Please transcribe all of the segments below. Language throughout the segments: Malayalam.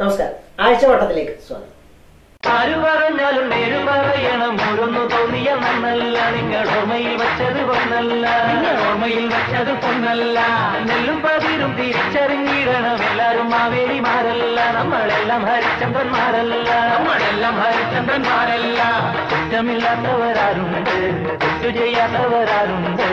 നമസ്കാരം ആഴ്ചവട്ടത്തിലേക്ക് സ്വാഗതം ആരു പറഞ്ഞാലും നേര് പറയണം ഓരോന്നു തോന്നിയ നന്നല്ല നിങ്ങൾ ഓർമ്മയിൽ വച്ചത് പൊന്നല്ല നിങ്ങൾ ഓർമ്മയിൽ വച്ചത് പൊന്നല്ല നെല്ലും പതിരും തിരിച്ചറിഞ്ഞിടണം എല്ലാരും മാവേലിമാരല്ല നമ്മളെല്ലാം ഹരിചന്ദ്രന്മാരല്ല നമ്മളെല്ലാം ഹരിചന്ദ്രന്മാരല്ല കുറ്റമില്ലാത്തവരാരുണ്ട് തെറ്റു ചെയ്യാത്തവരാരുണ്ട്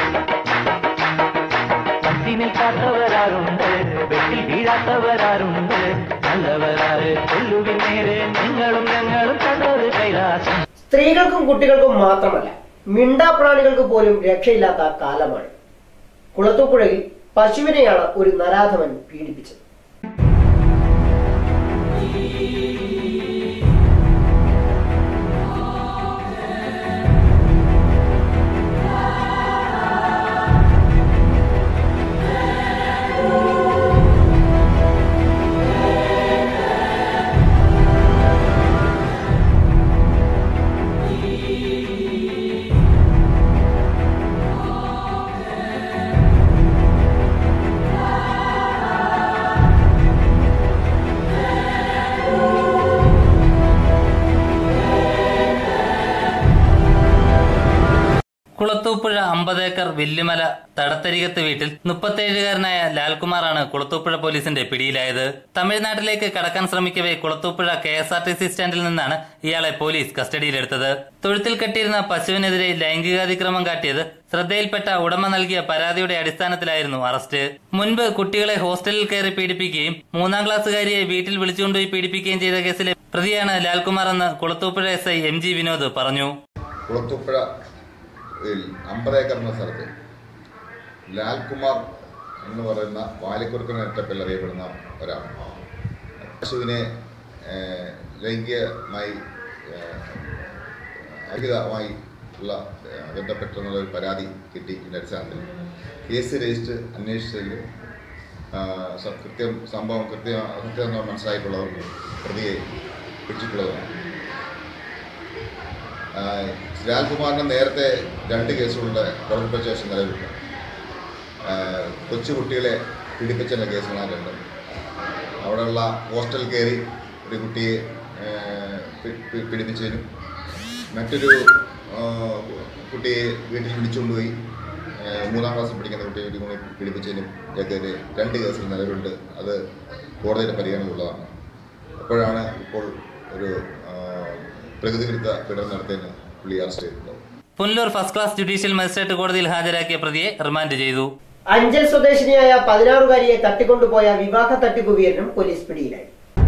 പത്തി നിൽക്കാത്തവരാരുണ്ട് വെട്ടിൽ വീഴാത്തവരാരുണ്ട് നല്ലവരാറ് കൊല്ലുവിൻ നേരെ നിങ്ങളും ഞങ്ങളും കണ്ടത് കൈലാസം സ്ത്രീകൾക്കും കുട്ടികൾക്കും മാത്രമല്ല മിണ്ടാപ്രാണികൾക്ക് പോലും രക്ഷയില്ലാത്ത കാലമാണ് കുളത്തൂപ്പുഴയിൽ പശുവിനെയാണ് ഒരു നരാധമൻ പീഡിപ്പിച്ചത് കുളത്തൂപ്പുഴ അമ്പതേക്കർ വില്ലുമല തടത്തരികത്ത് വീട്ടിൽ മുപ്പത്തേഴുകാരനായ ലാൽകുമാറാണ് കുളത്തൂപ്പുഴ പോലീസിന്റെ പിടിയിലായത് തമിഴ്നാട്ടിലേക്ക് കടക്കാൻ ശ്രമിക്കവേ Kulathupuzha K S R T C സ്റ്റാൻഡിൽ നിന്നാണ് ഇയാളെ പോലീസ് കസ്റ്റഡിയിലെടുത്തത് തൊഴുത്തിൽ കെട്ടിയിരുന്ന പശുവിനെതിരെ ലൈംഗികാതിക്രമം കാട്ടിയത് ശ്രദ്ധയിൽപ്പെട്ട ഉടമ നൽകിയ പരാതിയുടെ അടിസ്ഥാനത്തിലായിരുന്നു അറസ്റ്റ് മുൻപ് കുട്ടികളെ ഹോസ്റ്റലിൽ കയറി പീഡിപ്പിക്കുകയും മൂന്നാം ക്ലാസ്സുകാരിയെ വീട്ടിൽ വിളിച്ചുകൊണ്ടുപോയി പീഡിപ്പിക്കുകയും ചെയ്ത കേസിലെ പ്രതിയാണ് ലാൽകുമാർ എന്ന് Kulathupuzha S I M G Vinod പറഞ്ഞു കുളത്തൂപ്പുഴ യിൽ അമ്പതേക്കർ എന്ന സ്ഥലത്ത് ലാൽകുമാർ എന്ന് പറയുന്ന വാലിക്കുറുക്കനേറ്റ അറിയപ്പെടുന്ന ഒരാൾ പശുവിനെ ഏഹ്, ലൈംഗികമായി ഏഹ്, അഹിതമായി ഉള്ള ഏഹ്, ബന്ധപ്പെട്ടെന്നുള്ള ഒരു പരാതി കിട്ടി ഇതിൻ്റെ അടിസ്ഥാനത്തിൽ കേസ് രജിസ്റ്റർ അന്വേഷിച്ചതിൽ ആഹ്, സ- കൃത്യം സംഭവം കൃത്യം കൃത്യം മനസ്സിലായിട്ടുള്ളവർക്ക് പ്രതിയെ പിടിച്ചിട്ടുള്ളതാണ് ആഹ് ലാൽകുമാറിന് നേരത്തെ രണ്ട് കേസുകളുടെ കുളമ്പ ശേഷം നിലവിലുണ്ട് ആഹ് കൊച്ചു കുട്ടികളെ പീഡിപ്പിച്ചെന്ന കേസുകളാണ് രണ്ട് അവിടെയുള്ള ഹോസ്റ്റൽ കയറി ഒരു കുട്ടിയെ ആഹ് പി- പി- പീഡിപ്പിച്ചതിനും മറ്റൊരു ആഹ് കുട്ടിയെ വീട്ടിൽ വിളിച്ചുകൊണ്ടുപോയി ആഹ് മൂന്നാം ക്ലാസ്സിൽ പഠിക്കുന്ന കുട്ടിയെ വീട്ടിൽ കൊണ്ടുപോയി പീഡിപ്പിച്ചതിനും ഇതൊക്കെ രണ്ട് കേസുകൾ നിലവിലുണ്ട് അത് കോടതിയുടെ പരിഗണനയിലുള്ളതാണ് അപ്പോഴാണ് ഇപ്പോൾ ഒരു ആഹ് പ്രകൃതിവിരുദ്ധ പീഡനം നടത്തിയതിന് പുള്ളി അറസ്റ്റ് ചെയ്തിട്ടുള്ളത് Punalur first class judicial magistrate കോടതിയിൽ ഹാജരാക്കിയ പ്രതിയെ റിമാൻഡ് ചെയ്തു അഞ്ചൽ സ്വദേശിനിയായ പതിനാറുകാരിയെ തട്ടിക്കൊണ്ടുപോയ വിവാഹ തട്ടിപ്പ് വീരനും പോലീസ് പിടിയിലായി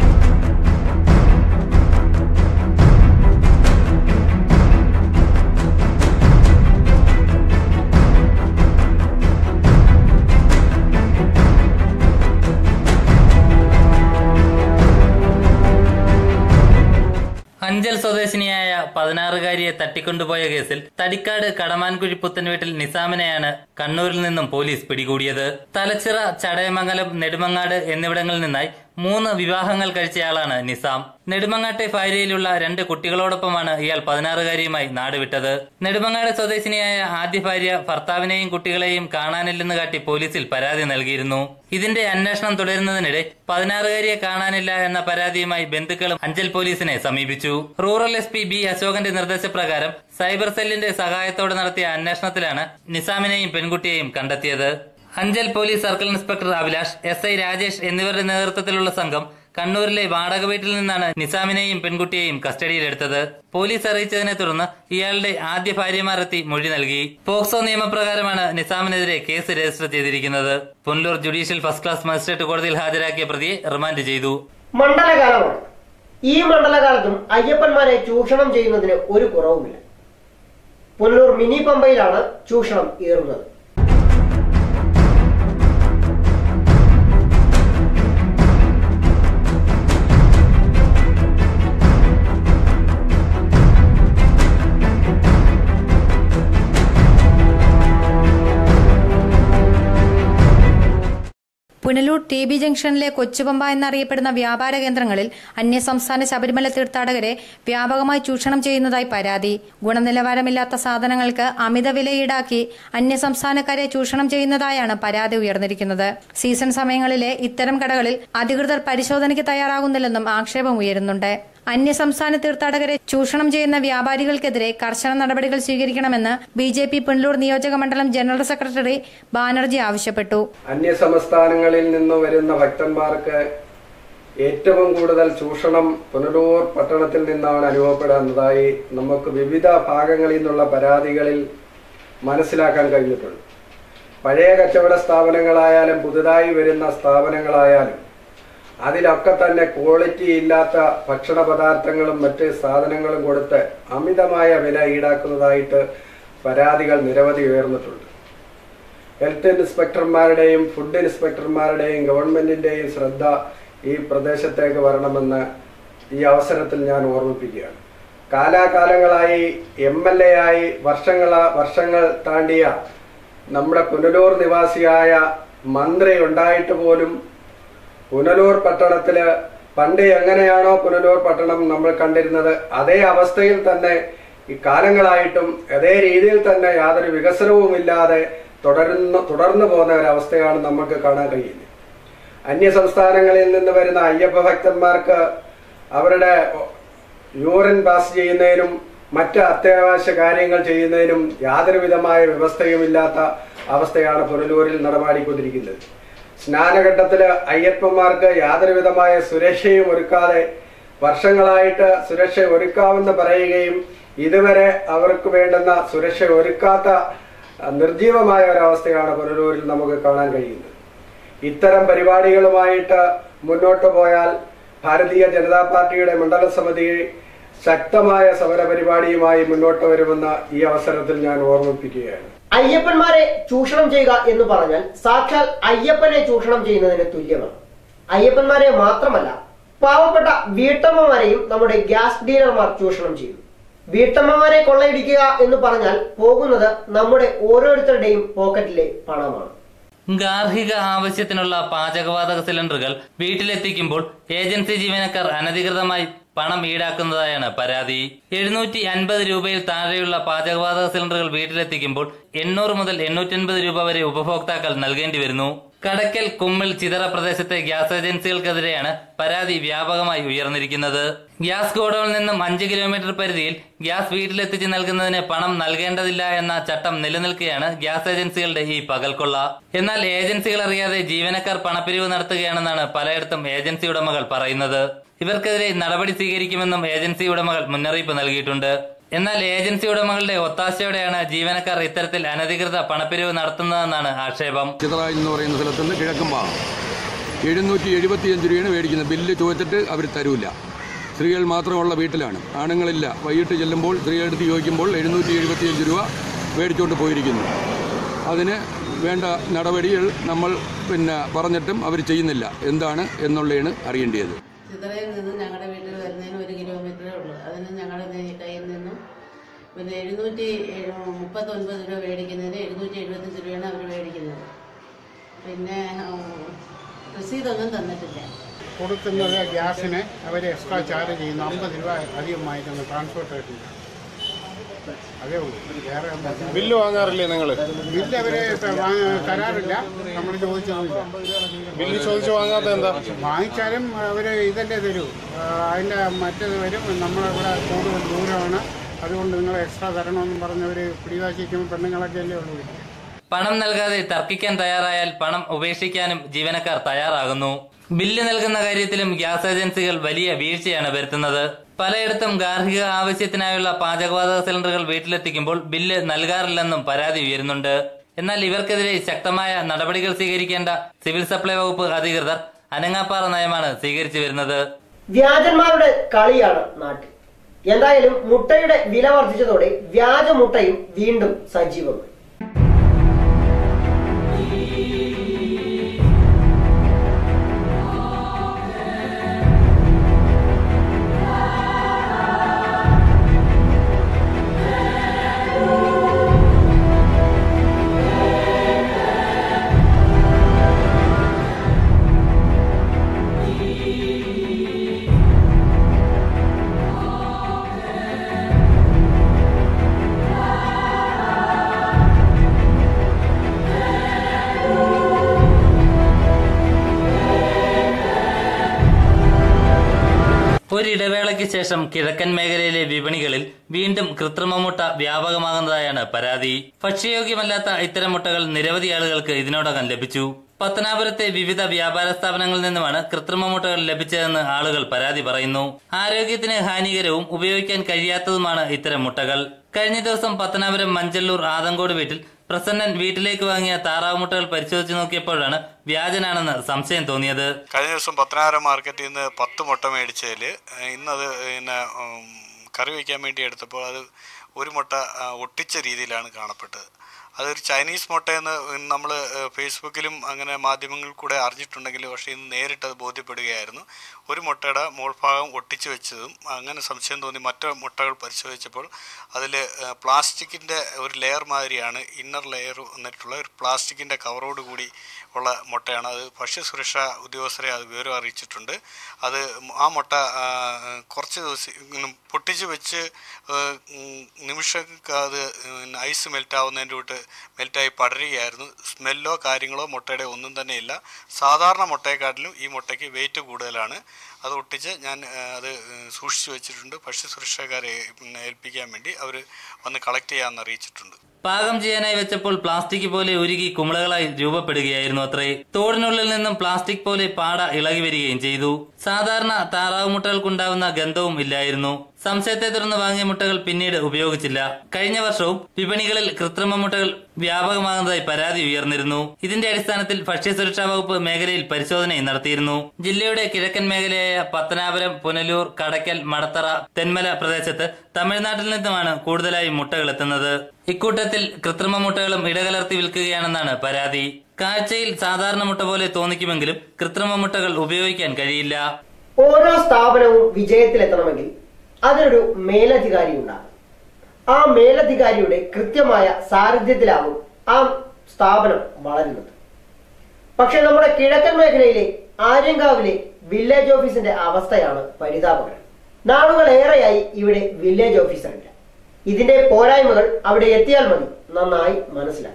അഞ്ചൽ സ്വദേശിനിയായ പതിനാറുകാരിയെ തട്ടിക്കൊണ്ടുപോയ കേസിൽ തടിക്കാട് കടമാൻകുഴി പുത്തൻ വീട്ടിൽ നിസാമിനെയാണ് കണ്ണൂരിൽ നിന്നും പോലീസ് പിടികൂടിയത് തലച്ചിറ ചടയമംഗലം നെടുമങ്ങാട് എന്നിവിടങ്ങളിൽ നിന്നായി മൂന്ന് വിവാഹങ്ങൾ കഴിച്ചയാളാണ് നിസാം നെടുമങ്ങാട്ടെ ഫാര്യയിലുള്ള രണ്ട് കുട്ടികളോടൊപ്പമാണ് ഇയാൾ പതിനാറുകാരിയുമായി നാടുവിട്ടത് നെടുമങ്ങാട് സ്വദേശിനിയായ ആദ്യ ഭാര്യ ഭർത്താവിനെയും കുട്ടികളെയും കാണാനില്ലെന്ന് കാട്ടി പോലീസിൽ പരാതി നൽകിയിരുന്നു ഇതിന്റെ അന്വേഷണം തുടരുന്നതിനിടെ പതിനാറുകാരിയെ കാണാനില്ല എന്ന പരാതിയുമായി ബന്ധുക്കളും അഞ്ചൽ പോലീസിനെ സമീപിച്ചു റൂറൽ എസ് പി ബി അശോകന്റെ നിർദ്ദേശപ്രകാരം സൈബർ സെല്ലിന്റെ സഹായത്തോടെ നടത്തിയ അന്വേഷണത്തിലാണ് നിസാമിനെയും പെൺകുട്ടിയെയും കണ്ടെത്തിയത് Anchal police circle inspector Abhilash S I Rajesh എന്നിവരുടെ നേതൃത്വത്തിലുള്ള സംഘം കണ്ണൂരിലെ വാടക വീട്ടിൽ നിന്നാണ് നിസാമിനെയും പെൺകുട്ടിയെയും കസ്റ്റഡിയിലെടുത്തത് പോലീസ് അറിയിച്ചതിനെ തുടർന്ന് ഇയാളുടെ ആദ്യ ഭാര്യമാരെത്തി മൊഴി നൽകി പോക്സോ നിയമപ്രകാരമാണ് നിസാമിനെതിരെ കേസ് രജിസ്റ്റർ ചെയ്തിരിക്കുന്നത് Punalur judicial first class magistrate കോടതിയിൽ ഹാജരാക്കിയ പ്രതിയെ റിമാൻഡ് ചെയ്തു മണ്ഡലകാലമാണ് ഈ മണ്ഡലകാലത്തും അയ്യപ്പന്മാരെ ചൂഷണം ചെയ്യുന്നതിന് ഒരു കുറവുമില്ല പുനലൂർ മിനി പമ്പയിലാണ് ചൂഷണം ഏറുന്നത് പുനലൂർ ടി ബി ജംഗ്ഷനിലെ കൊച്ചുപമ്പ എന്നറിയപ്പെടുന്ന വ്യാപാര കേന്ദ്രങ്ങളിൽ അന്യസംസ്ഥാന ശബരിമല തീർത്ഥാടകരെ വ്യാപകമായി ചൂഷണം ചെയ്യുന്നതായി പരാതി ഗുണനിലവാരമില്ലാത്ത സാധനങ്ങൾക്ക് അമിത വില ഈടാക്കി അന്യസംസ്ഥാനക്കാരെ ചൂഷണം ചെയ്യുന്നതായാണ് പരാതി ഉയർന്നിരിക്കുന്നത് സീസൺ സമയങ്ങളിലെ ഇത്തരം കടകളിൽ അധികൃതർ പരിശോധനയ്ക്ക് തയ്യാറാകുന്നില്ലെന്നും ആക്ഷേപം ഉയരുന്നുണ്ട് അന്യസംസ്ഥാന തീർത്ഥാടകരെ ചൂഷണം ചെയ്യുന്ന വ്യാപാരികൾക്കെതിരെ കർശന നടപടികൾ സ്വീകരിക്കണമെന്ന് ബി ജെ പി പുനലൂർ നിയോജക മണ്ഡലം ജനറൽ സെക്രട്ടറി ബാനർജി ആവശ്യപ്പെട്ടു അന്യസംസ്ഥാനങ്ങളിൽ നിന്ന് വരുന്ന ഭക്തന്മാർക്ക് ഏറ്റവും കൂടുതൽ ചൂഷണം പുനലൂർ പട്ടണത്തിൽ നിന്നാണ് അനുഭവപ്പെടുന്നതായി നമുക്ക് വിവിധ ഭാഗങ്ങളിൽ നിന്നുള്ള പരാതികളിൽ മനസ്സിലാക്കാൻ കഴിഞ്ഞിട്ടുണ്ട് പഴയ കച്ചവട സ്ഥാപനങ്ങളായാലും പുതുതായി വരുന്ന സ്ഥാപനങ്ങളായാലും അതിലൊക്കെ തന്നെ ക്വാളിറ്റി ഇല്ലാത്ത ഭക്ഷണ പദാർത്ഥങ്ങളും മറ്റ് സാധനങ്ങളും കൊടുത്ത് അമിതമായ വില ഈടാക്കുന്നതായിട്ട് പരാതികൾ നിരവധി ഉയർന്നിട്ടുണ്ട് ഹെൽത്ത് ഇൻസ്പെക്ടർമാരുടെയും ഫുഡ് ഇൻസ്പെക്ടർമാരുടെയും ഗവൺമെന്റിന്റെയും ശ്രദ്ധ ഈ പ്രദേശത്തേക്ക് വരണമെന്ന് ഈ അവസരത്തിൽ ഞാൻ ഓർമ്മിപ്പിക്കുകയാണ് കാലാകാലങ്ങളായി എം എൽ എ ആയി വർഷങ്ങള വർഷങ്ങൾ താണ്ടിയ നമ്മുടെ പുനലൂർ നിവാസിയായ മന്ത്രി ഉണ്ടായിട്ട് പോലും പുനലൂർ പട്ടണത്തില് പണ്ട് എങ്ങനെയാണോ പുനലൂർ പട്ടണം നമ്മൾ കണ്ടിരുന്നത് അതേ അവസ്ഥയിൽ തന്നെ ഈ കാലങ്ങളായിട്ടും അതേ രീതിയിൽ തന്നെ യാതൊരു വികസനവുമില്ലാതെ തുടരുന്നു തുടർന്നു പോകുന്ന ഒരവസ്ഥയാണ് നമുക്ക് കാണാൻ കഴിയുന്നത് അന്യ സംസ്ഥാനങ്ങളിൽ നിന്ന് വരുന്ന അയ്യപ്പ ഭക്തന്മാർക്ക് അവരുടെ യൂറിൻ പാസ് ചെയ്യുന്നതിനും മറ്റ് അത്യാവശ്യ കാര്യങ്ങൾ ചെയ്യുന്നതിനും യാതൊരു വിധമായ വ്യവസ്ഥയുമില്ലാത്ത അവസ്ഥയാണ് പുനലൂരിൽ നടമാടിക്കൊണ്ടിരിക്കുന്നത് സ്നാനഘട്ടത്തില് അയ്യപ്പന്മാർക്ക് യാതൊരു വിധമായ സുരക്ഷയും ഒരുക്കാതെ വർഷങ്ങളായിട്ട് സുരക്ഷ ഒരുക്കാമെന്ന് പറയുകയും ഇതുവരെ അവർക്ക് വേണ്ടുന്ന സുരക്ഷ ഒരുക്കാത്ത അഹ്, നിർജീവമായ ഒരവസ്ഥയാണ് പുനലൂരിൽ നമുക്ക് കാണാൻ കഴിയുന്നത് ഇത്തരം പരിപാടികളുമായിട്ട് മുന്നോട്ട് പോയാൽ ഭാരതീയ ജനതാ പാർട്ടിയുടെ മണ്ഡല സമിതി ശക്തമായ സമര പരിപാടിയുമായി മുന്നോട്ട് വരുമെന്ന് ഈ അവസരത്തിൽ ഞാൻ ഓർമ്മിപ്പിക്കുകയാണ് അയ്യപ്പന്മാരെ ചൂഷണം ചെയ്യുക എന്ന് പറഞ്ഞാൽ സാക്ഷാൽ അയ്യപ്പനെ ചൂഷണം ചെയ്യുന്നതിന് തുല്യമാണ് അയ്യപ്പന്മാരെ മാത്രമല്ല പാവപ്പെട്ട വീട്ടമ്മമാരെയും നമ്മുടെ ഗ്യാസ് ഡീലർമാർ ചൂഷണം ചെയ്യുന്നു വീട്ടമ്മമാരെ കൊള്ളയടിക്കുക എന്ന് പറഞ്ഞാൽ പോകുന്നത് നമ്മുടെ ഓരോരുത്തരുടെയും പോക്കറ്റിലെ പണമാണ് ഗാർഹിക ആവശ്യത്തിനുള്ള പാചകവാതക സിലിണ്ടറുകൾ വീട്ടിലെത്തിക്കുമ്പോൾ ഏജൻസി ജീവനക്കാർ അനധികൃതമായി പണം ഈടാക്കുന്നതായാണ് പരാതി എഴുന്നൂറ്റി അൻപത് രൂപയിൽ താഴെയുള്ള പാചകവാതക സിലിണ്ടറുകൾ വീട്ടിലെത്തിക്കുമ്പോൾ എണ്ണൂറ് മുതൽ എണ്ണൂറ്റി രൂപ വരെ ഉപഭോക്താക്കൾ നൽകേണ്ടി വരുന്നു കടക്കൽ കുമ്മിൾ ചിതറ പ്രദേശത്തെ ഗ്യാസ് ഏജൻസികൾക്കെതിരെയാണ് പരാതി വ്യാപകമായി ഉയർന്നിരിക്കുന്നത് ഗ്യാസ് ഗോഡൌണിൽ നിന്നും അഞ്ച് കിലോമീറ്റർ പരിധിയിൽ ഗ്യാസ് വീട്ടിലെത്തിച്ച് നൽകുന്നതിന് പണം നൽകേണ്ടതില്ല എന്ന ചട്ടം നിലനിൽക്കെയാണ് ഗ്യാസ് ഏജൻസികളുടെ ഈ പകൽക്കൊള്ള എന്നാൽ ഏജൻസികൾ അറിയാതെ ജീവനക്കാർ പണപ്പിരിവ് നടത്തുകയാണെന്നാണ് പലയിടത്തും ഏജൻസി ഉടമകൾ പറയുന്നത് ഇവർക്കെതിരെ നടപടി സ്വീകരിക്കുമെന്നും ഏജൻസി ഉടമകൾ മുന്നറിയിപ്പ് നൽകിയിട്ടുണ്ട് എന്നാൽ ഏജൻസി ഉടമകളുടെ ഒത്താശയോടെയാണ് ജീവനക്കാർ ഇത്തരത്തിൽ അനധികൃത പണപ്പിരിവ് നടത്തുന്നതെന്നാണ് ആക്ഷേപം ചിത്ര എന്ന് പറയുന്ന സ്ഥലത്ത് നിന്ന് കിഴക്കും ഭാഗം എഴുന്നൂറ്റി എഴുപത്തിയഞ്ച് രൂപയാണ് മേടിക്കുന്നത് ബില്ല് ചോദിച്ചിട്ട് അവർ തരൂല സ്ത്രീകൾ മാത്രമുള്ള വീട്ടിലാണ് ആണുങ്ങളില്ല വൈകിട്ട് ചെല്ലുമ്പോൾ സ്ത്രീകളെടുത്ത് ചോദിക്കുമ്പോൾ എഴുന്നൂറ്റി എഴുപത്തിയഞ്ച് രൂപ മേടിച്ചുകൊണ്ട് പോയിരിക്കുന്നു അതിന് വേണ്ട നടപടികൾ നമ്മൾ പിന്നെ പറഞ്ഞിട്ടും അവർ ചെയ്യുന്നില്ല എന്താണ് എന്നുള്ളതാണ് അറിയേണ്ടത് ചിതറയിൽ നിന്ന് ഞങ്ങളുടെ വീട്ടിൽ വരുന്നതിന് ഒരു കിലോമീറ്ററേ ഉള്ളൂ അതിന് ഞങ്ങളുടെ നെ- കയ്യിൽ നിന്നും പിന്നെ എഴുന്നൂറ്റി എഴു- മുപ്പത്തൊൻപത് രൂപ മേടിക്കുന്നതിന് എഴുന്നൂറ്റി എഴുപത്തഞ്ച് രൂപയാണ് അവർ മേടിക്കുന്നത് പിന്നെ ഉം, രസീതൊന്നും തന്നിട്ടില്ല കൊടുക്കുന്നത് ഗ്യാസിന് അവർ എക്സ്ട്രാ ചാർജ് ചെയ്യുന്നു അമ്പത് രൂപ അധികം വാങ്ങിക്കുന്നു ട്രാൻസ്പോർട്ടേഷൻ അതേ ഉള്ളൂ വേറെ ഒന്നും- ബില്ല് വാങ്ങാറില്ലേ നിങ്ങൾ ബില്ല് അവർ തരാറില്ല നമ്മൾ ചോദിച്ചൊന്നുമില്ല ബില്ല് ചോദിച്ച് വാങ്ങാത്ത എന്താ വാങ്ങിച്ചാലും അവർ ഇതല്ലേ തരൂ ആ, അതിൻ്റെ മറ്റേത് വരും നമ്മളിവിടെ കൂടുതൽ ദൂരമാണ് അതുകൊണ്ട് നിങ്ങൾ എക്സ്ട്രാ തരണമെന്ന് പറഞ്ഞവർ പിടിവാശിക്കുമ്പോൾ പെണ്ണുങ്ങളൊക്കെ അല്ലേ ഉള്ളൂ വീട്ടിൽ. പണം നൽകാതെ തർക്കിക്കാൻ തയ്യാറായാൽ പണം ഉപേക്ഷിക്കാനും ജീവനക്കാർ തയ്യാറാകുന്നു ബില്ല് നൽകുന്ന കാര്യത്തിലും ഗ്യാസ് ഏജൻസികൾ വലിയ വീഴ്ചയാണ് വരുത്തുന്നത് പലയിടത്തും ഗാർഹിക ആവശ്യത്തിനായുള്ള പാചകവാതക സിലിണ്ടറുകൾ വീട്ടിലെത്തിക്കുമ്പോൾ ബില്ല് നൽകാറില്ലെന്നും പരാതി ഉയരുന്നുണ്ട് എന്നാൽ ഇവർക്കെതിരെ ശക്തമായ നടപടികൾ സ്വീകരിക്കേണ്ട സിവിൽ സപ്ലൈ വകുപ്പ് അധികൃതർ അനങ്ങാപ്പാറ നയമാണ് സ്വീകരിച്ചു വരുന്നത് വ്യാജന്മാരുടെ കളിയാണ് നാട്ടിൽ എന്തായാലും മുട്ടയുടെ വില വർദ്ധിച്ചതോടെ വ്യാജ മുട്ടയും വീണ്ടും സജീവമായി ഒരിടവേളയ്ക്ക് ശേഷം കിഴക്കൻ മേഖലയിലെ വിപണികളിൽ വീണ്ടും കൃത്രിമ മുട്ട വ്യാപകമാകുന്നതായാണ് പരാതി ഭക്ഷ്യയോഗ്യമല്ലാത്ത ഇത്തരം മുട്ടകൾ നിരവധി ആളുകൾക്ക് ഇതിനോടകം ലഭിച്ചു പത്തനാപുരത്തെ വിവിധ വ്യാപാര സ്ഥാപനങ്ങളിൽ നിന്നുമാണ് കൃത്രിമ മുട്ടകൾ ലഭിച്ചതെന്ന് ആളുകൾ പരാതി പറയുന്നു ആരോഗ്യത്തിന് ഹാനികരവും ഉപയോഗിക്കാൻ കഴിയാത്തതുമാണ് ഇത്തരം മുട്ടകൾ കഴിഞ്ഞ ദിവസം പത്തനാപുരം മഞ്ചല്ലൂർ ആദങ്കോട് വീട്ടിൽ പ്രസന്നൻ വീട്ടിലേക്ക് വാങ്ങിയ താറാവ് മുട്ടകൾ പരിശോധിച്ചു നോക്കിയപ്പോഴാണ് വ്യാജനാണെന്ന് സംശയം തോന്നിയത് കഴിഞ്ഞ ദിവസം പത്തനാപുരം മാർക്കറ്റിൽ നിന്ന് പത്ത് മുട്ട മേടിച്ചതിൽ ഇന്നത് പിന്നെ ഉം, കറി വയ്ക്കാൻ വേണ്ടി എടുത്തപ്പോൾ അത് ഒരു മുട്ട ആ, ഒട്ടിച്ച രീതിയിലാണ് കാണപ്പെട്ടത് അതൊരു ചൈനീസ് മുട്ടയെന്ന് നമ്മൾ ഫേസ്ബുക്കിലും അങ്ങനെ മാധ്യമങ്ങളിൽ കൂടെ അറിഞ്ഞിട്ടുണ്ടെങ്കിൽ പക്ഷേ ഇന്ന് നേരിട്ട് അത് ബോധ്യപ്പെടുകയായിരുന്നു ഒരു മുട്ടയുടെ മോൾഭാഗം ഒട്ടിച്ചു വെച്ചതും അങ്ങനെ സംശയം തോന്നി മറ്റു മുട്ടകൾ പരിശോധിച്ചപ്പോൾ അതിൽ പ്ലാസ്റ്റിക്കിൻ്റെ ഒരു ലെയർ മാതിരിയാണ് ഇന്നർ ലെയർ വന്നിട്ടുള്ള ഒരു പ്ലാസ്റ്റിക്കിൻ്റെ കവറോട് കൂടി ഉള്ള മുട്ടയാണ് അത് ഭക്ഷ്യസുരക്ഷാ ഉദ്യോഗസ്ഥരെ അത് വിവരം അറിയിച്ചിട്ടുണ്ട് അത് ആ മുട്ട ആ, കുറച്ച് ദിവസം ഇങ്ങനെ പൊട്ടിച്ച് വെച്ച് ആ, ഉം, നിമിഷങ്ങൾക്ക് അത് പിന്നെ ഐസ് മെൽറ്റ് ആവുന്നതിൻ്റെ കൂട്ട് മെൽറ്റായി പടരുകയായിരുന്നു സ്മെല്ലോ കാര്യങ്ങളോ മുട്ടയുടെ ഒന്നും തന്നെ ഇല്ല സാധാരണ മുട്ടയെക്കാട്ടിലും ഈ മുട്ടയ്ക്ക് വെയിറ്റ് കൂടുതലാണ് അത് ഒട്ടിച്ച് ഞാൻ ആ, അത് സൂക്ഷിച്ചു വെച്ചിട്ടുണ്ട് ഭക്ഷ്യസുരക്ഷക്കാരെ പിന്നെ ഏൽപ്പിക്കാൻ വേണ്ടി അവർ വന്ന് കളക്ട് ചെയ്യാമെന്ന് അറിയിച്ചിട്ടുണ്ട് പാകം ചെയ്യാനായി വെച്ചപ്പോൾ പ്ലാസ്റ്റിക് പോലെ ഉരുകി കുമിളകളായി രൂപപ്പെടുകയായിരുന്നു അത്രേ തോടിനുള്ളിൽ നിന്നും പ്ലാസ്റ്റിക് പോലെ പാട ഇളകി വരികയും ചെയ്തു സാധാരണ താറാവ് മുട്ടകൾക്കുണ്ടാവുന്ന ഗന്ധവും ഇല്ലായിരുന്നു സംശയത്തെ തുടർന്ന് വാങ്ങിയ മുട്ടകൾ പിന്നീട് ഉപയോഗിച്ചില്ല കഴിഞ്ഞ വർഷവും വിപണികളിൽ കൃത്രിമ മുട്ടകൾ വ്യാപകമാകുന്നതായി പരാതി ഉയർന്നിരുന്നു ഇതിന്റെ അടിസ്ഥാനത്തിൽ ഭക്ഷ്യസുരക്ഷാ വകുപ്പ് മേഖലയിൽ പരിശോധനയും നടത്തിയിരുന്നു ജില്ലയുടെ കിഴക്കൻ മേഖലയായ പത്തനാപുരം പുനലൂർ കടയ്ക്കൽ മടത്തറ തെന്മല പ്രദേശത്ത് തമിഴ്നാട്ടിൽ നിന്നുമാണ് കൂടുതലായി മുട്ടകൾ എത്തുന്നത് ഇക്കൂട്ടത്തിൽ കൃത്രിമ മുട്ടകളും ഇടകലർത്തി വിൽക്കുകയാണെന്നാണ് പരാതി കാഴ്ചയിൽ സാധാരണ മുട്ട പോലെ തോന്നിക്കുമെങ്കിലും കൃത്രിമ മുട്ടകൾ ഉപയോഗിക്കാൻ കഴിയില്ല ഓരോ സ്ഥാപനവും വിജയത്തിലെത്തണമെങ്കിൽ അതിനൊരു മേലധികാരി ഉണ്ടാകും ആ മേലധികാരിയുടെ കൃത്യമായ സാന്നിധ്യത്തിലാകും ആ സ്ഥാപനം വളരുന്നത് പക്ഷെ നമ്മുടെ കിഴക്കൻ മേഖലയിലെ ആര്യങ്കാവിലെ വില്ലേജ് ഓഫീസിന്റെ അവസ്ഥയാണ് പരിതാപകരം നാളുകളേറെയായി ഇവിടെ വില്ലേജ് ഓഫീസറില്ല ഇതിന്റെ പോരായ്മകൾ അവിടെ എത്തിയാൽ മതി നന്നായി മനസ്സിലാക്കാം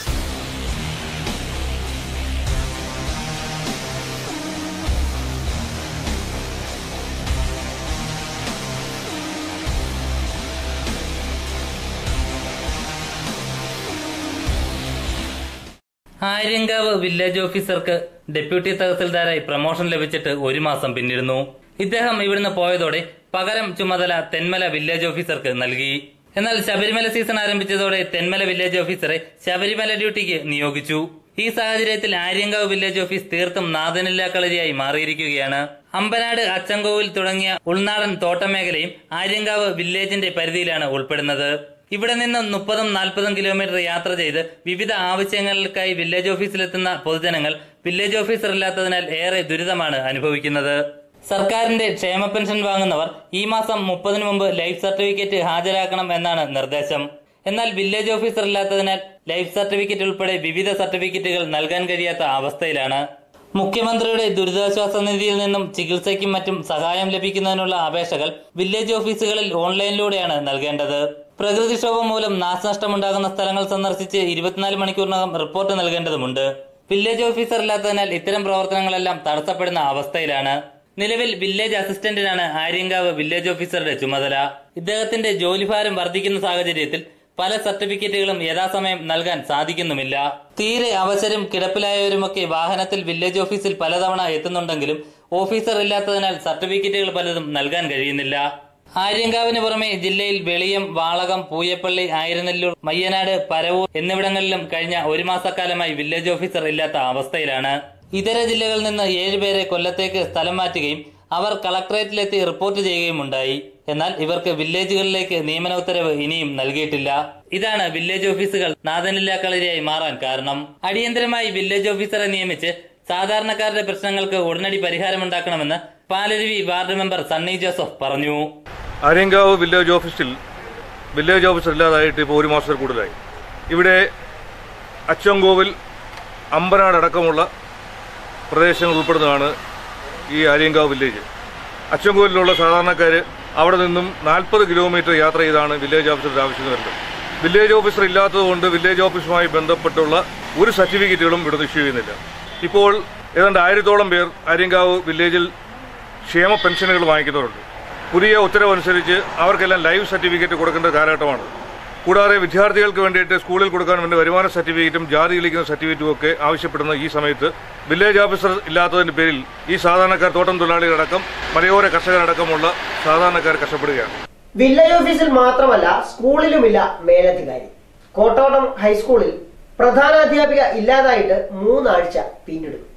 ആര്യങ്കാവ് വില്ലേജ് ഓഫീസർക്ക് ഡെപ്യൂട്ടി തഹസിൽദാരായി പ്രമോഷൻ ലഭിച്ചിട്ട് ഒരു മാസം പിന്നിരുന്നു ഇദ്ദേഹം ഇവിടുന്ന് പോയതോടെ പകരം ചുമതല തെന്മല വില്ലേജ് ഓഫീസർക്ക് നൽകി എന്നാൽ ശബരിമല സീസൺ ആരംഭിച്ചതോടെ തെന്മല വില്ലേജ് ഓഫീസറെ ശബരിമല ഡ്യൂട്ടിക്ക് നിയോഗിച്ചു ഈ സാഹചര്യത്തിൽ ആര്യങ്കാവ് വില്ലേജ് ഓഫീസ് തീർത്തും നാദനില്ലാ കളരിയായി മാറിയിരിക്കുകയാണ് അമ്പനാട് അച്ചൻകോവിൽ തുടങ്ങിയ ഉൾനാടൻ തോട്ടമേഖലയും ആര്യങ്കാവ് വില്ലേജിന്റെ പരിധിയിലാണ് ഉൾപ്പെടുന്നത് ഇവിടെ നിന്നും മുപ്പതും നാൽപ്പതും കിലോമീറ്റർ യാത്ര ചെയ്ത് വിവിധ ആവശ്യങ്ങൾക്കായി വില്ലേജ് ഓഫീസിലെത്തുന്ന പൊതുജനങ്ങൾ വില്ലേജ് ഓഫീസർ ഇല്ലാത്തതിനാൽ ഏറെ ദുരിതമാണ് അനുഭവിക്കുന്നത് സർക്കാരിന്റെ ക്ഷേമ പെൻഷൻ വാങ്ങുന്നവർ ഈ മാസം മുപ്പതിനു മുമ്പ് ലൈഫ് സർട്ടിഫിക്കറ്റ് ഹാജരാക്കണം എന്നാണ് നിർദ്ദേശം എന്നാൽ വില്ലേജ് ഓഫീസർ ഇല്ലാത്തതിനാൽ ലൈഫ് സർട്ടിഫിക്കറ്റ് ഉൾപ്പെടെ വിവിധ സർട്ടിഫിക്കറ്റുകൾ നൽകാൻ കഴിയാത്ത അവസ്ഥയിലാണ് മുഖ്യമന്ത്രിയുടെ ദുരിതാശ്വാസ നിധിയിൽ നിന്നും ചികിത്സയ്ക്കും മറ്റും സഹായം ലഭിക്കുന്നതിനുള്ള അപേക്ഷകൾ വില്ലേജ് ഓഫീസുകളിൽ ഓൺലൈനിലൂടെയാണ് നൽകേണ്ടത് പ്രകൃതിക്ഷോഭം മൂലം നാശനഷ്ടമുണ്ടാകുന്ന സ്ഥലങ്ങൾ സന്ദർശിച്ച് ഇരുപത്തിനാല് മണിക്കൂറിനകം റിപ്പോർട്ട് നൽകേണ്ടതുമുണ്ട് വില്ലേജ് ഓഫീസർ ഇല്ലാത്തതിനാൽ ഇത്തരം പ്രവർത്തനങ്ങളെല്ലാം തടസ്സപ്പെടുന്ന അവസ്ഥയിലാണ് നിലവിൽ വില്ലേജ് അസിസ്റ്റന്റിനാണ് ആര്യങ്കാവ് വില്ലേജ് ഓഫീസറുടെ ചുമതല ഇദ്ദേഹത്തിന്റെ ജോലിഭാരം വർദ്ധിക്കുന്ന സാഹചര്യത്തിൽ പല സർട്ടിഫിക്കറ്റുകളും യഥാസമയം നൽകാൻ സാധിക്കുന്നുമില്ല തീരെ അവസരം കിടപ്പിലായവരുമൊക്കെ വാഹനത്തിൽ വില്ലേജ് ഓഫീസിൽ പലതവണ എത്തുന്നുണ്ടെങ്കിലും ഓഫീസർ ഇല്ലാത്തതിനാൽ സർട്ടിഫിക്കറ്റുകൾ പലതും നൽകാൻ കഴിയുന്നില്ല ആര്യങ്കാവിന് പുറമെ ജില്ലയിൽ വെളിയം വാളകം പൂയപ്പള്ളി ആയിരനെല്ലൂർ മയ്യനാട് പരവൂർ എന്നിവിടങ്ങളിലും കഴിഞ്ഞ ഒരു മാസക്കാലമായി വില്ലേജ് ഓഫീസർ ഇല്ലാത്ത അവസ്ഥയിലാണ് ഇതര ജില്ലകളിൽ നിന്ന് ഏഴുപേരെ കൊല്ലത്തേക്ക് സ്ഥലം മാറ്റുകയും അവർ കളക്ടറേറ്റിലെത്തി റിപ്പോർട്ട് ചെയ്യുകയും ഉണ്ടായി എന്നാൽ ഇവർക്ക് വില്ലേജുകളിലേക്ക് നിയമന ഉത്തരവ് ഇനിയും നൽകിയിട്ടില്ല ഇതാണ് വില്ലേജ് ഓഫീസുകൾ നാദനില്ലാ കളരിയായി മാറാൻ കാരണം അടിയന്തരമായി വില്ലേജ് ഓഫീസറെ നിയമിച്ച് സാധാരണക്കാരുടെ പ്രശ്നങ്ങൾക്ക് ഉടനടി പരിഹാരമുണ്ടാക്കണമെന്ന് പാലരുവി വാർഡ് മെമ്പർ സണ്ണി ജോസഫ് പറഞ്ഞു ആര്യങ്കാവ് വില്ലേജ് ഓഫീസിൽ വില്ലേജ് ഓഫീസർ ഇല്ലാതായിട്ട് ഇപ്പോൾ ഒരു മാസത്തിൽ കൂടുതലായി ഇവിടെ അച്ചൻകോവിൽ അമ്പനാട് അടക്കമുള്ള പ്രദേശങ്ങൾ ഉൾപ്പെടുന്നതാണ് ഈ ആര്യങ്കാവ് വില്ലേജ് അച്ചൻകോവിലുള്ള സാധാരണക്കാർ അവിടെ നിന്നും നാൽപ്പത് കിലോമീറ്റർ യാത്ര ചെയ്താണ് വില്ലേജ് ഓഫീസറുടെ ആവശ്യം വരുന്നത് വില്ലേജ് ഓഫീസർ ഇല്ലാത്തതുകൊണ്ട് വില്ലേജ് ഓഫീസുമായി ബന്ധപ്പെട്ടുള്ള ഒരു സർട്ടിഫിക്കറ്റുകളും ഇവിടെ ഇഷ്യൂ ചെയ്യുന്നില്ല ഇപ്പോൾ ഏതാണ്ട് ആയിരത്തോളം പേർ ആര്യങ്കാവ് വില്ലേജിൽ ക്ഷേമ പെൻഷനുകൾ വാങ്ങിക്കുന്നവരുണ്ട് പുതിയ ഉത്തരവനുസരിച്ച് അവർക്കെല്ലാം ലൈവ് സർട്ടിഫിക്കറ്റ് കൊടുക്കേണ്ട കാലഘട്ടമാണ് കൂടാതെ വിദ്യാർത്ഥികൾക്ക് വേണ്ടിയിട്ട് സ്കൂളിൽ കൊടുക്കാൻ വേണ്ടി വരുമാന സർട്ടിഫിക്കറ്റും ജാതി തെളിയിക്കുന്ന സർട്ടിഫിക്കറ്റും ഒക്കെ ആവശ്യപ്പെടുന്ന ഈ സമയത്ത് വില്ലേജ് ഓഫീസർ ഇല്ലാത്തതിന്റെ പേരിൽ ഈ സാധാരണക്കാർ തോട്ടം തൊഴിലാളികളടക്കം മലയോര കർഷകരടക്കമുള്ള സാധാരണക്കാർ കഷ്ടപ്പെടുകയാണ് വില്ലേജ് ഓഫീസിൽ മാത്രമല്ല സ്കൂളിലുമില്ല മേലധികാരി കോട്ടോട്ടം ഹൈസ്കൂളിൽ പ്രധാനാധ്യാപിക ഇല്ലാതായിട്ട് മൂന്നാഴ്ച പിന്നിടുന്നു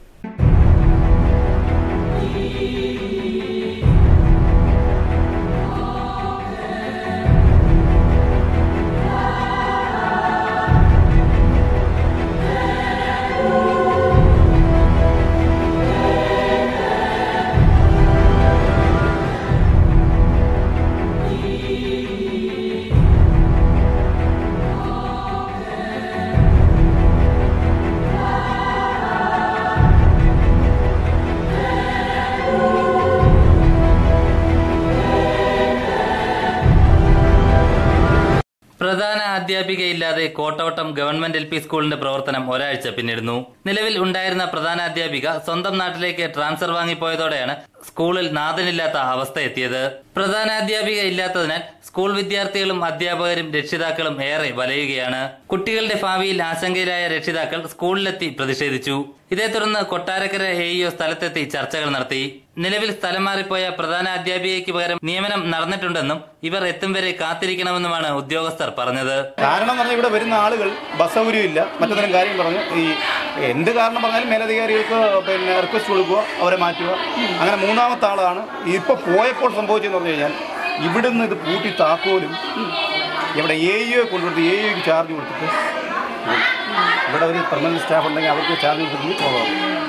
പ്രധാന അധ്യാപികയില്ലാതെ കോട്ടോട്ടം ഗവൺമെന്റ് എൽ പി സ്കൂളിന്റെ പ്രവർത്തനം ഒരാഴ്ച പിന്നിടുന്നു നിലവിൽ ഉണ്ടായിരുന്ന പ്രധാന അധ്യാപിക സ്വന്തം നാട്ടിലേക്ക് ട്രാൻസ്ഫർ വാങ്ങിപ്പോയതോടെയാണ് സ്കൂളിൽ നാഥനില്ലാത്ത അവസ്ഥ എത്തിയത് പ്രധാന അധ്യാപിക ഇല്ലാത്തതിനാൽ സ്കൂൾ വിദ്യാർത്ഥികളും അധ്യാപകരും രക്ഷിതാക്കളും ഏറെ വലയുകയാണ് കുട്ടികളുടെ ഭാവിയിൽ ആശങ്കയിലായ രക്ഷിതാക്കൾ സ്കൂളിലെത്തി പ്രതിഷേധിച്ചു ഇതേ തുടർന്ന് കൊട്ടാരക്കര എഇഒ സ്ഥലത്തെത്തി ചർച്ചകൾ നടത്തി നിലവിൽ സ്ഥലം മാറിപ്പോയ പ്രധാന അധ്യാപികയ്ക്ക് പകരം നിയമനം നടന്നിട്ടുണ്ടെന്നും ഇവർ എത്തും വരെ കാത്തിരിക്കണമെന്നുമാണ് ഉദ്യോഗസ്ഥർ പറഞ്ഞത് കാരണം പറഞ്ഞാൽ ഇവിടെ വരുന്ന ആളുകൾ ബസ് സൗകര്യം ഇല്ല മറ്റെന്തെങ്കിലും കാര്യം പറഞ്ഞ് ഈ എന്ത് കാരണം പറഞ്ഞാലും മേലധികാരികൾക്ക് പിന്നെ റിക്വസ്റ്റ് കൊടുക്കുക അവരെ മാറ്റുക അങ്ങനെ മൂന്നാമത്തെ ആളാണ് ഇപ്പോൾ പോയപ്പോൾ സംഭവിച്ചതെന്ന് പറഞ്ഞു കഴിഞ്ഞാൽ ഇവിടുന്ന് ഇത് പൂട്ടി താക്കോലും ഇവിടെ എ ഇഒ കൊണ്ടുകൊടുത്ത് എ ഇഒക്ക് ചാർജ് കൊടുത്തിട്ട് പോയി. ഇവിടെ ഒരു പെർമനന്റ് സ്റ്റാഫ് ഉണ്ടെങ്കിൽ അവർക്ക് ചാർജ് കൊടുത്തിട്ട് പോകാം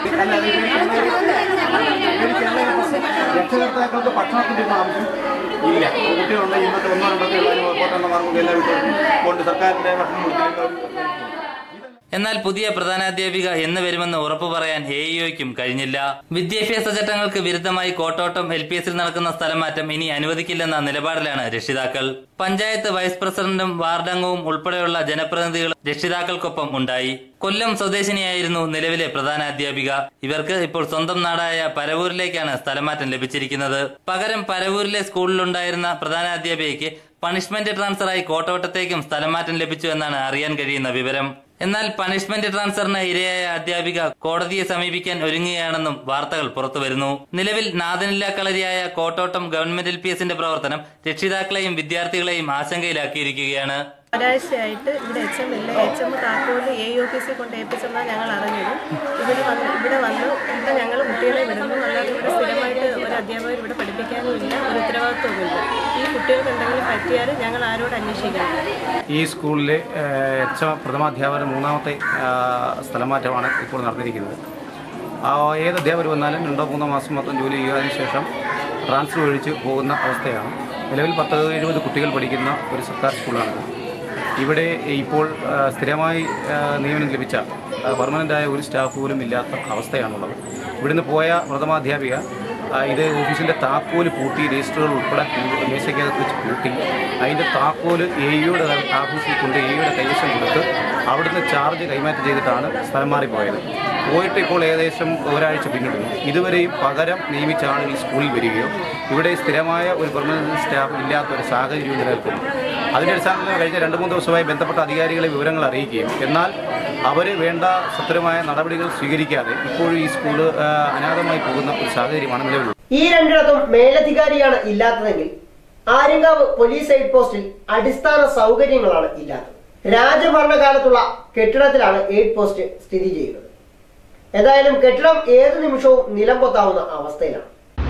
രക്ഷകർത്താക്കൾക്ക് ഭക്ഷണത്തിൻ്റെ ഒന്നും ആവശ്യം ഇല്ല കുട്ടികളുണ്ടെങ്കിൽ ഇന്നത്തെ ഒന്നോ രണ്ടോ പോട്ടെണ്ണമാർക്ക് എല്ലാ വീട്ടിലും കൊണ്ട് സർക്കാരിൻ്റെ ഭക്ഷണം കൊടുത്തില്ലെങ്കിൽ എന്നാൽ പുതിയ പ്രധാനാധ്യാപിക എന്ന് വരുമെന്ന് ഉറപ്പു പറയാൻ എ ഇഒയ്ക്കും കഴിഞ്ഞില്ല വിദ്യാഭ്യാസ ചട്ടങ്ങൾക്ക് വിരുദ്ധമായി കോട്ടോട്ടം എൽ പി എസിൽ നടക്കുന്ന സ്ഥലമാറ്റം ഇനി അനുവദിക്കില്ലെന്ന നിലപാടിലാണ് രക്ഷിതാക്കൾ പഞ്ചായത്ത് വൈസ് പ്രസിഡന്റും വാർഡംഗവും ഉൾപ്പെടെയുള്ള ജനപ്രതിനിധികൾ രക്ഷിതാക്കൾക്കൊപ്പം ഉണ്ടായി കൊല്ലം സ്വദേശിനിയായിരുന്നു നിലവിലെ പ്രധാന അധ്യാപിക ഇവർക്ക് ഇപ്പോൾ സ്വന്തം നാടായ പരവൂരിലേക്കാണ് സ്ഥലമാറ്റം ലഭിച്ചിരിക്കുന്നത് പകരം പരവൂരിലെ സ്കൂളിലുണ്ടായിരുന്ന പ്രധാന അധ്യാപികയ്ക്ക് പണിഷ്മെന്റ് ട്രാൻസ്ഫറായി കോട്ടോട്ടത്തേക്കും സ്ഥലമാറ്റം ലഭിച്ചു എന്നാണ് അറിയാൻ കഴിയുന്ന വിവരം എന്നാൽ പണിഷ്മെന്റ് ട്രാൻസ്ഫറിന് ഇരയായ അധ്യാപിക കോടതിയെ സമീപിക്കാൻ ഒരുങ്ങുകയാണെന്നും വാർത്തകൾ പുറത്തുവരുന്നു നിലവിൽ നാദനില്ലാ കളരിയായ കോട്ടോട്ടം ഗവൺമെന്റ് എൽ പി എസിന്റെ പ്രവർത്തനം രക്ഷിതാക്കളെയും വിദ്യാർത്ഥികളെയും ആശങ്കയിലാക്കിയിരിക്കുകയാണ് ഒരാഴ്ചയായിട്ട് ഇവിടെ എച്ച് എം ഇല്ല എച്ച് എം താക്കോല് എ ഓഫീസിൽ കൊണ്ട് ഏൽപ്പിച്ചെന്നാണ് ഞങ്ങൾ അറിഞ്ഞത് ഇവിടെ വന്ന് ഇവിടെ വന്ന് ഇവിടെ ഞങ്ങൾ കുട്ടികളെ വിടുന്നു അല്ലാതെ ഇവിടെ സ്ഥിരമായിട്ട് ഒരു അധ്യാപകർ ഇവിടെ പഠിപ്പിക്കാനും ഇല്ല ഒരു ഉത്തരവാദിത്വവും ഇല്ല ഈ കുട്ടികൾക്ക് എന്തെങ്കിലും പറ്റിയാൽ ഞങ്ങൾ ആരോട് അന്വേഷിക്കണം ഈ സ്കൂളിലെ ഏഹ്, എച്ച് എം പ്രഥമാധ്യാപകർ മൂന്നാമത്തെ ആഹ്, സ്ഥലമാറ്റമാണ് ഇപ്പോൾ നടന്നിരിക്കുന്നത് ആ, ഏത് അധ്യാപകർ വന്നാലും രണ്ടോ മൂന്നോ മാസം മൊത്തം ജോലി ചെയ്തതിന് ശേഷം ട്രാൻസ്ഫർ ഒഴിച്ച് പോകുന്ന അവസ്ഥയാണ് നിലവിൽ പത്ത് എഴുപത് കുട്ടികൾ പഠിക്കുന്ന ഒരു സർക്കാർ സ്കൂളാണിത് ഇവിടെ ഇപ്പോൾ ആ, സ്ഥിരമായി ആ, നിയമനം ലഭിച്ച ആ, പെർമനൻ്റായ ഒരു സ്റ്റാഫ് പോലും ഇല്ലാത്ത അവസ്ഥയാണുള്ളത് ഇവിടുന്ന് പോയ പ്രഥമാധ്യാപിക ആ, ഇത് ഓഫീസിൻ്റെ താക്കോല് പൂട്ടി രജിസ്റ്ററുകൾ ഉൾപ്പെടെ കൂ- മേശയ്ക്കകത്ത് വെച്ച് പൂട്ടി അതിൻ്റെ താക്കോല് എ ഇയുടെ ഓഫീസിൽ കൊണ്ട് എ ഇയുടെ കൈവശം കൊടുത്ത് അവിടുന്ന് ചാർജ് കൈമാറ്റം ചെയ്തിട്ടാണ് സ്ഥലം മാറിപ്പോയത് പോയിട്ട് ഇപ്പോൾ ഏകദേശം ഒരാഴ്ച പിന്നിടുന്നു ഇതുവരെയും പകരം നിയമിച്ച ആളുകൾ സ്കൂളിൽ വരികയോ ഇവിടെ സ്ഥിരമായ ഒരു പെർമനന്റ് സ്റ്റാഫ് ഇല്ലാത്ത ഒരു സാഹചര്യം നിലനിൽക്കുന്നു അതിൻ്റെ അടിസ്ഥാനത്തിൽ കഴിഞ്ഞ രണ്ട് മൂന്ന് ദിവസമായി ബന്ധപ്പെട്ട അധികാരികളെ വിവരങ്ങൾ അറിയിക്കുകയും എന്നാൽ അവർ വേണ്ട സത്വരമായ നടപടികൾ സ്വീകരിക്കാതെ ഇപ്പോഴും ഈ സ്കൂൾ അനാഥമായി പോകുന്ന ഒരു സാഹചര്യമാണ് നിലവിലുള്ളത് ഈ രണ്ടിടത്തും മേലധികാരിയാണ് ഇല്ലാത്തതെങ്കിൽ ആര്യങ്കാവ് പോലീസ് എയ്ഡ് പോസ്റ്റിൽ അടിസ്ഥാന സൗകര്യങ്ങളാണ് ഇല്ലാത്തത് രാജഭരണകാലത്തുള്ള കെട്ടിടത്തിലാണ് എയ്ഡ് പോസ്റ്റ് സ്ഥിതി ചെയ്യുന്നത് എന്തായാലും കെട്ടിടം ഏത് നിമിഷവും നിലംപൊത്താവുന്ന അവസ്ഥയിലാണ്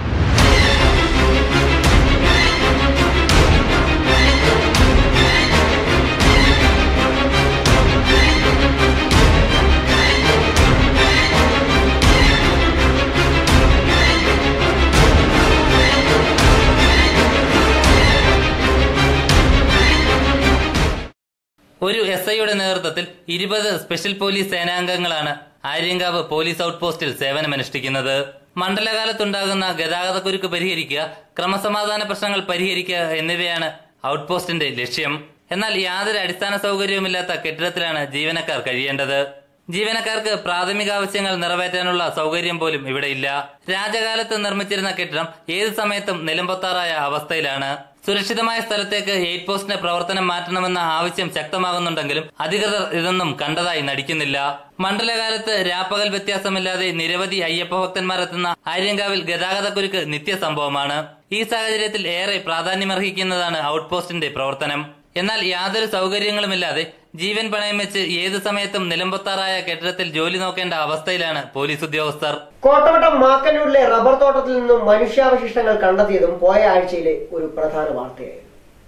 ഒരു എസ് ഐയുടെ നേതൃത്വത്തിൽ ഇരുപത് സ്പെഷ്യൽ പോലീസ് സേനാംഗങ്ങളാണ് ആര്യങ്കാവ് പോലീസ് ഔട്ട് പോസ്റ്റിൽ സേവനമനുഷ്ഠിക്കുന്നത് മണ്ഡലകാലത്തുണ്ടാകുന്ന ഗതാഗതക്കുരുക്ക് പരിഹരിക്കുക ക്രമസമാധാന പ്രശ്നങ്ങൾ പരിഹരിക്കുക എന്നിവയാണ് ഔട്ട് പോസ്റ്റിന്റെ ലക്ഷ്യം എന്നാൽ യാതൊരു അടിസ്ഥാന സൗകര്യവുമില്ലാത്ത കെട്ടിടത്തിലാണ് ജീവനക്കാർ കഴിയേണ്ടത് ജീവനക്കാർക്ക് പ്രാഥമിക ആവശ്യങ്ങൾ നിറവേറ്റാനുള്ള സൗകര്യം പോലും ഇവിടെ ഇല്ല രാജകാലത്ത് നിർമ്മിച്ചിരുന്ന കെട്ടിടം ഏത് സമയത്തും നിലംപൊത്താറായ അവസ്ഥയിലാണ് സുരക്ഷിതമായ സ്ഥലത്തേക്ക് എയ്ഡ് പോസ്റ്റിന്റെ പ്രവർത്തനം മാറ്റണമെന്ന ആവശ്യം ശക്തമാകുന്നുണ്ടെങ്കിലും അധികൃതർ ഇതൊന്നും കണ്ടതായി നടിക്കുന്നില്ല മണ്ഡലകാലത്ത് രാപ്പകൽ വ്യത്യാസമില്ലാതെ നിരവധി അയ്യപ്പ ഭക്തന്മാരെത്തുന്ന ആര്യങ്കാവിൽ ഗതാഗതക്കുരുക്ക് നിത്യസംഭവമാണ് ഈ സാഹചര്യത്തിൽ ഏറെ പ്രാധാന്യമർഹിക്കുന്നതാണ് ഔട്ട് പോസ്റ്റിന്റെ പ്രവർത്തനം എന്നാൽ യാതൊരു സൗകര്യങ്ങളുമില്ലാതെ ജീവൻ പണയം വെച്ച് ഏത് സമയത്തും നിലംപൊത്താറായ കെട്ടിടത്തിൽ ജോലി നോക്കേണ്ട അവസ്ഥയിലാണ് പോലീസ് ഉദ്യോഗസ്ഥർ കോട്ടവട്ടം മാക്കന്നൂരിലെ റബ്ബർ തോട്ടത്തിൽ നിന്നും മനുഷ്യാവശിഷ്ടങ്ങൾ കണ്ടെത്തിയതും പോയ ആഴ്ചയിലെ ഒരു പ്രധാന വാർത്തയായിരുന്നു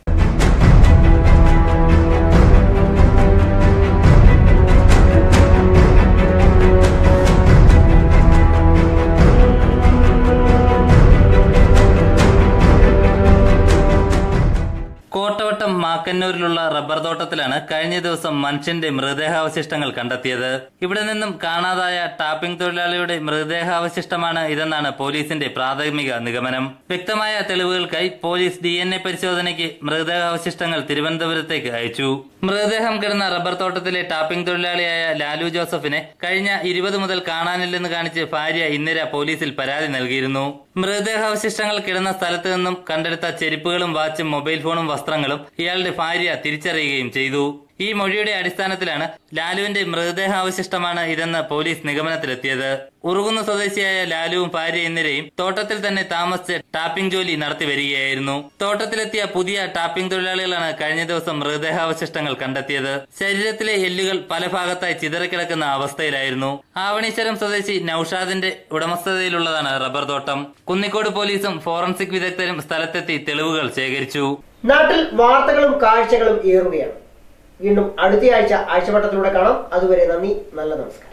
കോട്ടവട്ടം മാക്കന്നൂരിലുള്ള റബ്ബർ തോട്ടത്തിലാണ് കഴിഞ്ഞ ദിവസം മനുഷ്യന്റെ മൃതദേഹാവശിഷ്ടങ്ങൾ കണ്ടെത്തിയത് ഇവിടെ നിന്നും കാണാതായ ടാപ്പിംഗ് തൊഴിലാളിയുടെ മൃതദേഹാവശിഷ്ടമാണ് ഇതെന്നാണ് പോലീസിന്റെ പ്രാഥമിക നിഗമനം വ്യക്തമായ തെളിവുകൾക്കായി പോലീസ് ഡി എൻ എ പരിശോധനയ്ക്ക് മൃതദേഹാവശിഷ്ടങ്ങൾ തിരുവനന്തപുരത്തേക്ക് അയച്ചു മൃതദേഹം കിടന്ന റബ്ബർ തോട്ടത്തിലെ ടാപ്പിംഗ് തൊഴിലാളിയായ ലാലു ജോസഫിനെ കഴിഞ്ഞ ഇരുപത് മുതൽ കാണാനില്ലെന്ന് കാണിച്ച് ഭാര്യ ഇന്ദിര പോലീസിൽ പരാതി നൽകിയിരുന്നു മൃതദേഹാവശിഷ്ടങ്ങൾ കിടന്ന സ്ഥലത്ത് നിന്നും കണ്ടെടുത്ത ചെരുപ്പുകളും വാച്ചും മൊബൈൽ ഫോണും വസ്ത്രങ്ങളും ഇയാളുടെ ഭാര്യ തിരിച്ചറിയുകയും ചെയ്തു ഈ മൊഴിയുടെ അടിസ്ഥാനത്തിലാണ് ലാലുവിന്റെ മൃതദേഹാവശിഷ്ടമാണ് ഇതെന്ന് പോലീസ് നിഗമനത്തിലെത്തിയത് ഉറുകുന്ന സ്വദേശിയായ ലാലുവും ഭാര്യ എന്നിരയും തോട്ടത്തിൽ തന്നെ താമസിച്ച് ടാപ്പിംഗ് ജോലി നടത്തി വരികയായിരുന്നു തോട്ടത്തിലെത്തിയ പുതിയ ടാപ്പിംഗ് തൊഴിലാളികളാണ് കഴിഞ്ഞ ദിവസം മൃതദേഹാവശിഷ്ടങ്ങൾ കണ്ടെത്തിയത് ശരീരത്തിലെ എല്ലുകൾ പല ഭാഗത്തായി ചിതറിക്കിടക്കുന്ന അവസ്ഥയിലായിരുന്നു ആവണീശ്വരം സ്വദേശി നൌഷാദിന്റെ ഉടമസ്ഥതയിലുള്ളതാണ് റബ്ബർ തോട്ടം കുന്നിക്കോട് പോലീസും ഫോറൻസിക് വിദഗ്ധരും സ്ഥലത്തെത്തി തെളിവുകൾ ശേഖരിച്ചു നാട്ടിൽ വാർത്തകളും കാഴ്ചകളും ഏറുകയാണ് വീണ്ടും അടുത്തയാഴ്ച ആഴ്ചവട്ടത്തിലൂടെ കാണാം അതുവരെ നന്ദി നല്ല നമസ്കാരം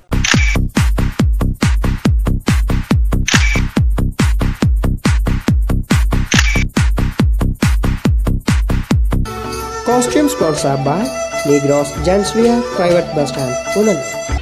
Costume sponsored by Negros Genswear Private Bus Stand, Punalur.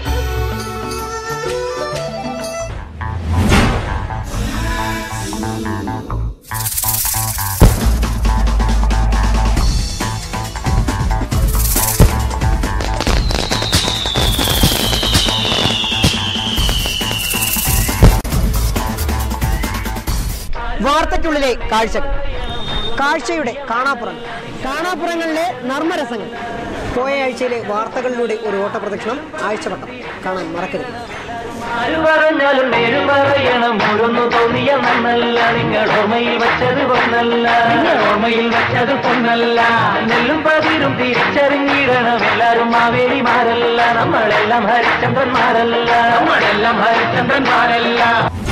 വാർത്തയ്ക്കുള്ളിലെ കാഴ്ചകൾ കാഴ്ചയുടെ കാണാപ്പുറങ്ങൾ കാണാപ്പുറങ്ങളിലെ നർമ്മരസങ്ങൾ പോയ ആഴ്ചയിലെ വാർത്തകളിലൂടെ ഒരു ഓട്ടപ്രദക്ഷിണം ആഴ്ചവട്ടം കാണാൻ മറക്കരുത് ആര് പറഞ്ഞാലും നേര് പറയണം മുഴുന്നു തോന്നിയ നന്നല്ല നിങ്ങൾ ഓർമ്മയിൽ വെച്ചത് പൊന്നല്ല നിങ്ങൾ ഓർമ്മയിൽ വെച്ചത് പൊന്നല്ല നെല്ലും പതിരും തിരിച്ചറിഞ്ഞിടണം എല്ലാരും മാവേലിമാരല്ല നമ്മളെല്ലാം ഹരിചന്ദ്രന്മാരല്ല നമ്മളെല്ലാം ഹരിചന്ദ്രന്മാരല്ല